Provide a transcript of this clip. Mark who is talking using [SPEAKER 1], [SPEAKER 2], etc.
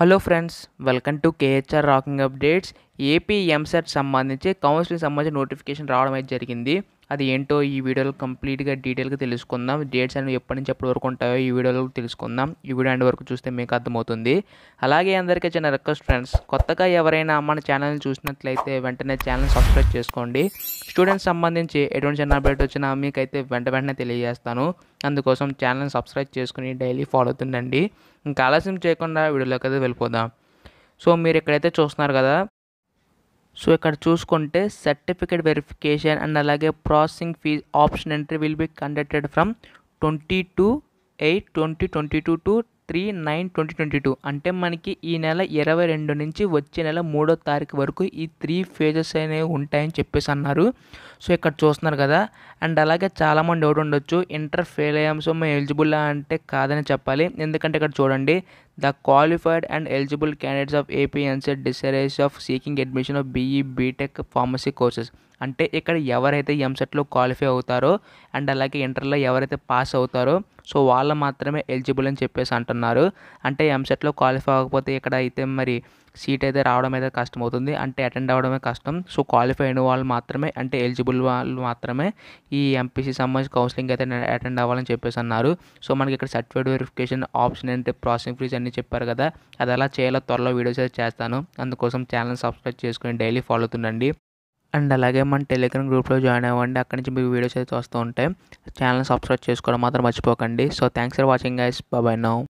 [SPEAKER 1] hello friends welcome to KHR rocking updates AP EAMCET సంబంధించి counselling సంబంధించి notification రావడం అయితే జరిగింది అది ఏంటో ఈ వీడియోలో కంప్లీట్గా డీటెయిల్గా తెలుసుకుందాం డేట్స్ అనేవి ఎప్పటి నుంచి ఎప్పటి వరకు ఉంటాయో ఈ వీడియోలో తెలుసుకుందాం ఈ వీడియో ఎండ్ వరకు చూస్తే మీకు అర్థమవుతుంది అలాగే అందరికీ చిన్న రిక్వెస్ట్ ఫ్రెండ్స్ కొత్తగా ఎవరైనా మన ఛానల్ని చూసినట్లయితే వెంటనే ఛానల్ సబ్స్క్రైబ్ చేసుకోండి స్టూడెంట్స్ సంబంధించి ఎటువంటి చిన్న అప్డేట్ వచ్చినా మీకైతే వెంట వెంటనే తెలియజేస్తాను అందుకోసం ఛానల్ని సబ్స్క్రైబ్ చేసుకుని డైలీ ఫాలో అవుతుండండి ఇంకా ఆలస్యం చేయకుండా వీడియోలోకి అయితే వెళ్ళిపోదాం సో మీరు ఇక్కడైతే చూస్తున్నారు కదా సో ఇక్కడ చూసుకుంటే సర్టిఫికేట్ వెరిఫికేషన్ అండ్ అలాగే processing fee option entry will be conducted from twenty two eight twenty twenty two to three nine twenty twenty two అంటే మనకి ఈ నెల ఇరవై రెండు నుంచి వచ్చే నెల మూడో తారీఖు వరకు ఈ త్రీ ఫేజెస్ అనేవి ఉంటాయని చెప్పేసి అన్నారు సో ఇక్కడ చూస్తున్నారు కదా అండ్ అలాగే చాలామంది డౌట్ ఉండొచ్చు ఇంటర్ ఫెయిల్ అయ్యాం సో మేము ఎలిజిబుల్ అంటే కాదని చెప్పాలి ఎందుకంటే ఇక్కడ చూడండి the qualified and eligible candidates of AP EAMCET desirous of seeking admission of BE BTech pharmacy courses అంటే ఇక్కడ ఎవరైతే ఎంసెట్లో క్వాలిఫై అవుతారో అండ్ అలాగే ఇంటర్లో ఎవరైతే పాస్ అవుతారో సో వాళ్ళు మాత్రమే ఎలిజిబుల్ అని చెప్పేసి అంటున్నారు అంటే ఎంసెట్లో క్వాలిఫై అవ్వకపోతే ఇక్కడ అయితే మరి సీట్ అయితే రావడం అయితే కష్టం అవుతుంది అంటే అటెండ్ అవ్వడమే కష్టం సో క్వాలిఫై అయిన వాళ్ళు మాత్రమే అంటే ఎలిజిబుల్ వాళ్ళు మాత్రమే ఈ ఎంపీసీ సంబంధించి కౌన్సిలింగ్ అయితే అటెండ్ అవ్వాలని చెప్పేసి అన్నారు సో మనకి ఇక్కడ సర్టిఫికేట్ వెరిఫికేషన్ ఆప్షన్ అంటే ప్రాసెసింగ్ ఫీజ్ అన్ని చెప్పారు కదా అది ఎలా చేయాలో త్వరలో వీడియోస్ అయితే చేస్తాను అందుకోసం ఛానల్ సబ్స్క్రైబ్ చేసుకుని డైలీ ఫాలో అవుతుండండి అండ్ అలాగే మన టెలిగ్రామ్ గ్రూప్లో జాయిన్ అవ్వండి అక్కడి నుంచి మీకు వీడియోస్ అయితే వస్తూ ఉంటాయి ఛానల్ సబ్స్క్రైబ్ చేసుకోవడం మాత్రం మర్చిపోకండి so thanks for watching guys bye now